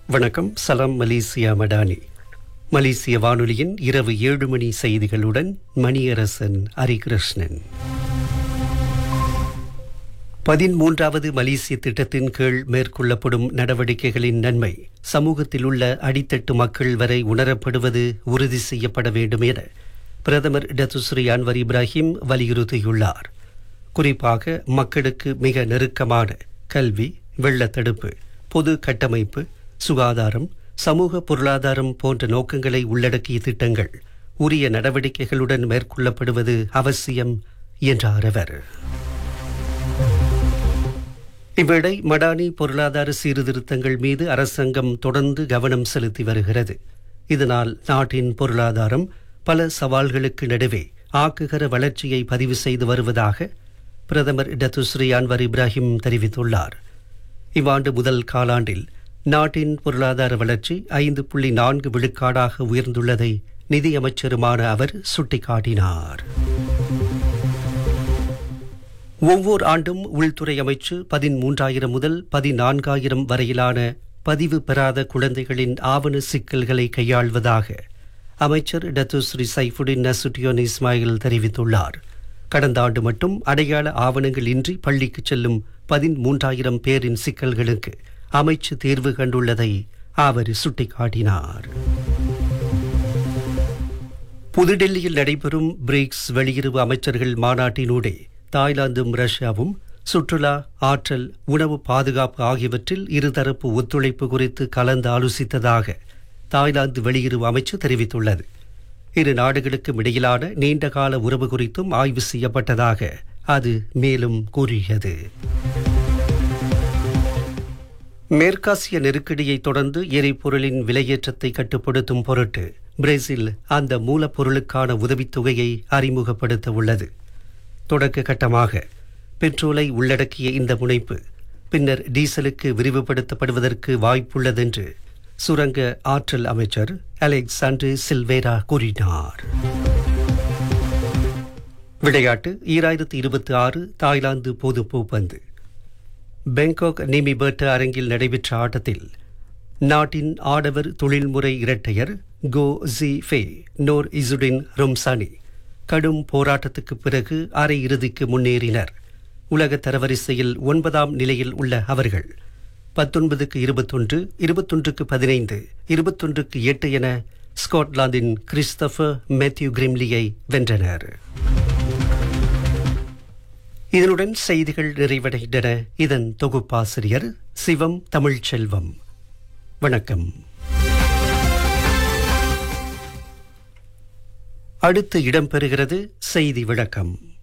வணக்கம் சலாம் மலேசியா மடானி மலேசிய வானொலியின் இரவு ஏழு மணி செய்திகளுடன் மணியரசன் ஹரிகிருஷ்ணன் பதிமூன்றாவது மலேசிய திட்டத்தின் கீழ் மேற்கொள்ளப்படும் நடவடிக்கைகளின் நன்மை சமூகத்தில் உள்ள அடித்தட்டு மக்கள் வரை உணரப்படுவது உறுதி செய்யப்பட வேண்டும் என பிரதமர் டத்துஸ்ரீ அன்வர் இப்ராஹிம் வலியுறுத்தியுள்ளார் குறிப்பாக மக்களுக்கு மிக நெருக்கமான கல்வி வெள்ளத்தடுப்பு பொது கட்டமைப்பு சுகாதாரம் சமூக பொருளாதாரம் போன்ற நோக்கங்களை உள்ளடக்கிய திட்டங்கள் உரிய நடவடிக்கைகளுடன் மேற்கொள்ளப்படுவது அவசியம் என்றார் அவர் இவ்வேளை மடானி பொருளாதார சீர்திருத்தங்கள் மீது அரசாங்கம் தொடர்ந்து கவனம் செலுத்தி வருகிறது இதனால் நாட்டின் பொருளாதாரம் பல சவால்களுக்கு நடுவே ஆக்குகர வளர்ச்சியை பதிவு செய்து வருவதாக பிரதமர் டத்துஸ்ரீ அன்வர் இப்ராஹிம் தெரிவித்துள்ளார் இவ்வாண்டு முதல் காலாண்டில் நாட்டின் பொருளாதார வளர்ச்சி ஐந்து புள்ளி நான்கு விழுக்காடாக உயர்ந்துள்ளதை நிதியமைச்சருமான அவர் சுட்டிக்காட்டினார் ஒவ்வொரு ஆண்டும் உள்துறை அமைச்சு பதிமூன்றாயிரம் முதல் பதினான்காயிரம் வரையிலான பதிவு பெறாத குழந்தைகளின் ஆவண சிக்கல்களை கையாள்வதாக அமைச்சர் டத்துஸ்ரீ சைஃபுடின் நசுட்டியோன் இஸ்மாயில் தெரிவித்துள்ளார் கடந்த ஆண்டு மட்டும் அடையாள ஆவணங்கள் இன்றி பள்ளிக்கு செல்லும் பதிமூன்றாயிரம் பேரின் சிக்கல்களுக்கு அமைச்சு தீர்வு கண்டுள்ளதை அவர் சுட்டிக்காட்டினார் புதுடெல்லியில் நடைபெறும் பிரிக்ஸ் வெளியுறவு அமைச்சர்கள் மாநாட்டினூடே தாய்லாந்தும் ரஷ்யாவும் சுற்றுலா ஆற்றல் உணவு பாதுகாப்பு ஆகியவற்றில் இருதரப்பு ஒத்துழைப்பு குறித்து கலந்து ஆலோசித்ததாக தாய்லாந்து வெளியுறவு அமைச்சு தெரிவித்துள்ளது இரு நாடுகளுக்கும் இடையிலான நீண்டகால உறவு குறித்தும் ஆய்வு செய்யப்பட்டதாக அது மேலும் கூறியது மேற்காசிய நெருக்கடியை தொடர்ந்து எரிபொருளின் விலையேற்றத்தை கட்டுப்படுத்தும் பொருட்டு பிரேசில் அந்த மூலப்பொருளுக்கான உதவித்தொகையை அறிமுகப்படுத்த உள்ளது தொடக்க கட்டமாக பெட்ரோலை உள்ளடக்கிய இந்த முனைப்பு பின்னர் டீசலுக்கு விரிவுபடுத்தப்படுவதற்கு வாய்ப்புள்ளதென்று சுரங்க ஆற்றல் அமைச்சர் அலெக்சாண்டர் சில்வேரா கூறினார் விளையாட்டு ஈராயிரத்தி இருபத்தி ஆறு தாய்லாந்து பொது பூப்பந்து பெங்காக் நிமிபர்ட் அரங்கில் நடைபெற்ற ஆட்டத்தில் நாட்டின் ஆடவர் தொழில்முறை இரட்டையர் கோ ஜி ஃபே நோர் இசுடின் ரொம்சானி கடும் போராட்டத்துக்கு பிறகு அரையிறுதிக்கு முன்னேறினர் உலக தரவரிசையில் ஒன்பதாம் நிலையில் உள்ள அவர்கள் பத்தொன்பதுக்கு இருபத்தொன்று இருபத்தொன்றுக்கு பதினைந்து இருபத்தொன்றுக்கு எட்டு என ஸ்காட்லாந்தின் கிறிஸ்தபர் மேத்யூ கிரிம்லியை வென்றனர் இதனுடன் செய்திகள் நிறைவடைகின்றன இதன் தொகுப்பாசிரியர் சிவம் தமிழ்ச்செல்வம் வணக்கம் அடுத்து இடம்பெறுகிறது செய்தி விளக்கம்